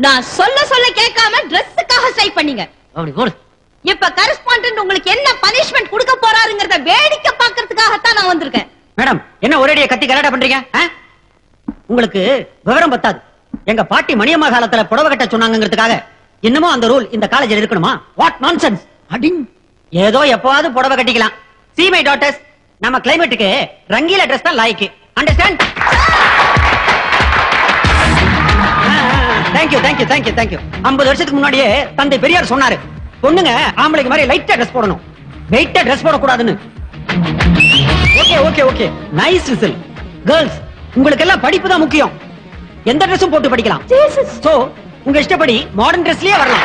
நான் சொல்ல சொல்ல கேட்காம ட்ரெஸ்ஸுக்காக ஸ்ட்ரைக் பண்ணீங்க அப்படி போடு இப்ப கரஸ்பாண்டன்ட் உங்களுக்கு என்ன பனிஷ்மெண்ட் கொடுக்க போறாருங்கறத வேடிக்கை பார்க்கிறதுக்காகத்தான் நான் வந்திருக்கேன் மேடம் என்ன ஒரேடியா கத்தி கலாட்டா பண்றீங்க ஆ? உங்களுக்கு விவரம் பத்தாது எங்க பாட்டி மணியம்மா காலத்துல புடவை கட்ட சொன்னாங்கிறதுக்காக இன்னமும் அந்த ரூல் இந்த காலேஜில் இருக்கணுமா வாட் நான்சென்ஸ் அடிங் ஏதோ எப்பவாவது புடவை கட்டிக்கலாம் see my daughters நம்ம கிளைமேட்டுக்கு ரங்கீல ட்ரெஸ் தான் லாய்க்கு understand thank you thank you thank you thank you ஐம்பது வருஷத்துக்கு முன்னாடியே தந்தை பெரியார் சொன்னாரு பொண்ணுங்க ஆம்பளைக்கு மாதிரி லைட்டா ட்ரெஸ் போடணும் வெயிட்டா ட்ரெஸ் போடக்கூடாதுன்னு okay okay okay nice whistle girls உங்களுக்கு எல்லாம் படிப்பு தான் முக்கியம் எந்த ட்ரெஸ்ஸும் போட்டு படிக்கலாம் சோ உங்க இஷ்டப்படி மாடர்ன் ட்ரெஸ்லயே வரலாம்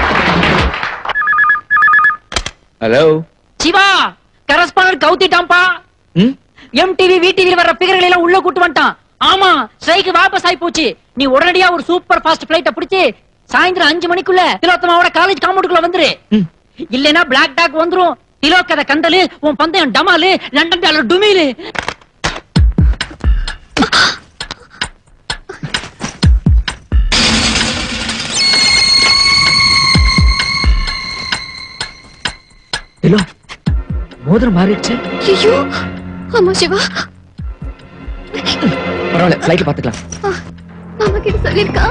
ஹலோ சிவா கரஸ்பாண்டன்ட் கவுத்திட்டான்பா எம்டிவி விடிவி வர்ற பிகர்கள் எல்லாம் உள்ள கூட்டு வந்துட்டான் ஆமா ஸ்ட்ரைக் வாபஸ் ஆயி போச்சு நீ உடனடியா ஒரு சூப்பர் ஃபாஸ்ட் பிளைட்ட பிடிச்சு சாயந்தரம் அஞ்சு மணிக்குள்ள திலோத்தமாவோட காலேஜ் காம்பவுண்டுக்குள்ள வந்துரு இல்லனா பிளாக் டாக் வந்துரும் திலோக்கத கந்தலு உன் பந்தயம் டமாலு லண்டன் டாலர் டுமிலு திலோ மோதிரம் மாறிடுச்சு ஐயோ ஆமா சிவா பரவாயில்ல ஃபிளைட் பாத்துக்கலாம் மாமா கிட்ட சொல்லிருக்கா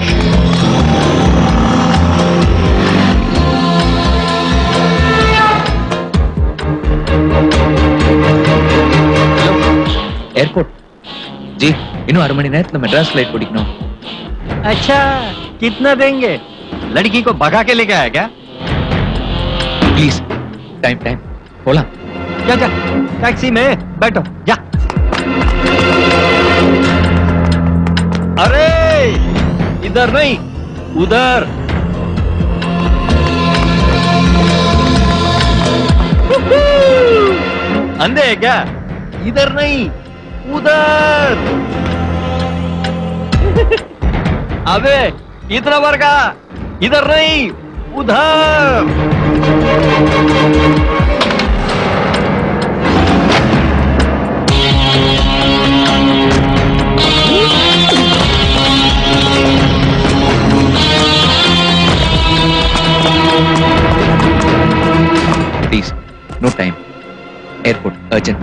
ஏர்போர்ட் ஜி இன்னும் அரை மணி நேரத்துல மெட்ராஸ் ஃபிளைட் பிடிக்கணும் अच्छा कितना देंगे लड़की को भगा के लेके आया क्या ப்ளீஸ் டைம் டைம் போலாம் जा जा टैक्सी में बैठो जा अरे इधर नहीं उधर अंधे है क्या इधर नहीं उधर अबे इतना बार का इधर नहीं उधर please no time airport urgent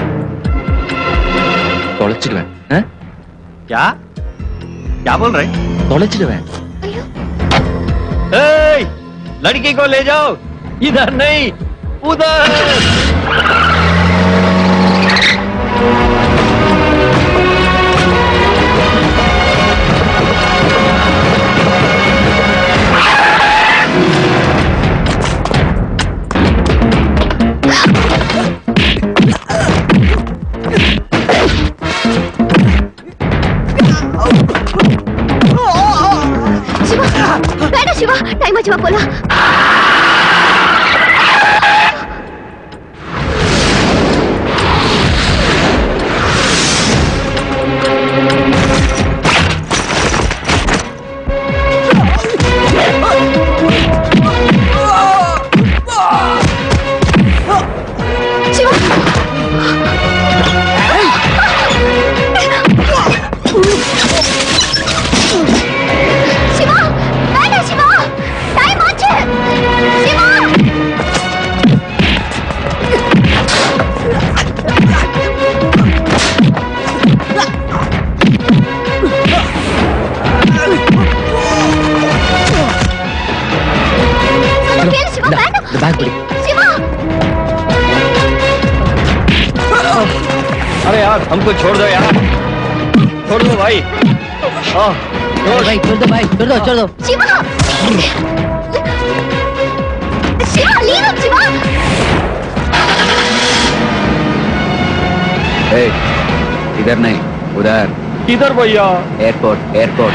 தொலைச்சிடுவேன் ஆ? क्या क्या बोल रहे தொலைச்சிடுவேன் ए, लड़की को ले जाओ इधर नहीं उधर சிவா வேண்டாம் சிவா டைம் ஆச்சு வா போலாம் சிவா சிவா வேண்டாம் சிவா டைம் ஆச்சு சிவா சொன்னா கேளு சிவா இந்தா, வேண்டாம் இந்த பேக் பிடி சிவா अरे यार हमको छोड़ दो यार छोड़ दो भाई हाँ, छोड़ भाई छोड़ दो भाई छोड़ दो छोड़ दो சிவா சிவா லீவ் him, சிவா ए, इधर नहीं उधर इधर भैया एयरपोर्ट एयरपोर्ट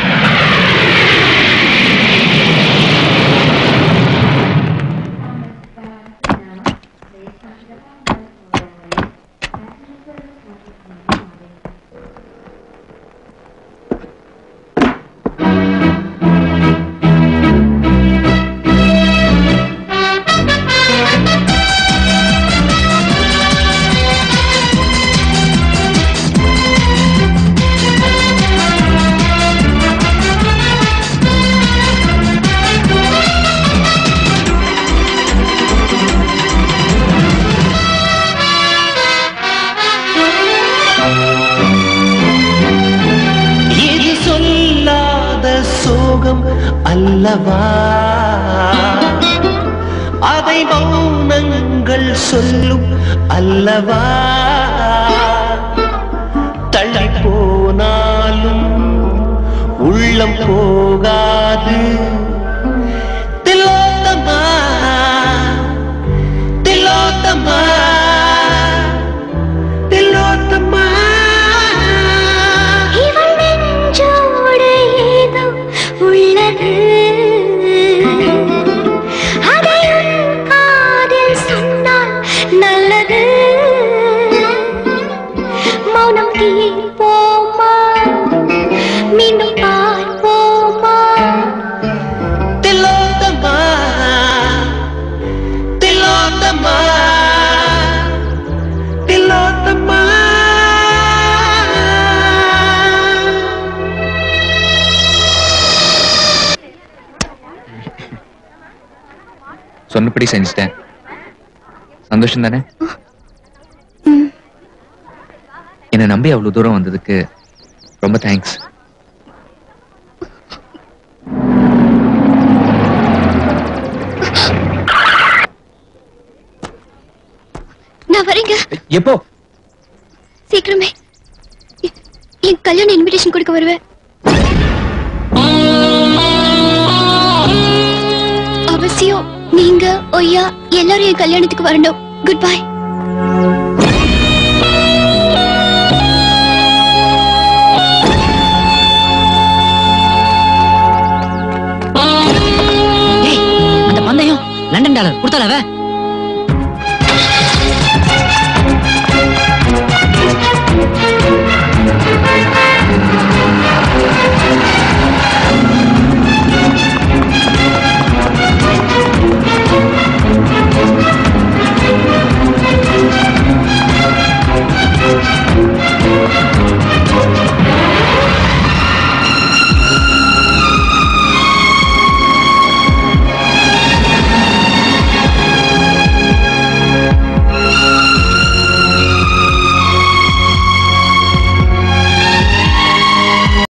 சிவா முகம் அல்லவா அதை மௌனங்கள் சொல்லும் அல்லவா தள்ளி போனாலும் உள்ளம் போகாது திலோத்தமா திலோத்தமா திலோத்தமா இவள் நெஞ்சோடு ஏதோ உள்ளது அதை உன் காதில் சொன்னால் நல்லது மௌனம் தீர்ப்போமா மீண்டும் பார்ப்போமா திலோத்தமா திலோத்தமா திலோத்தமா சொன்னபடி செஞ்சுட்டேன் சந்தோஷம் தானே என்னை நம்பி அவ்வளவு தூரம் வந்ததுக்கு ரொம்ப தேங்க்ஸ் நான் வரேங்க எப்போ சீக்கிரமே எ- என் கல்யாண இன்விடேஷன் கொடுக்க வருவேன் அவசியம் நீங்க ஒய்யா எல்லாரும் என் கல்யாணத்துக்கு வரணும் குட் பை ஏய், அந்த பந்தயம் லண்டன் டாலர் கொடுத்தால அவ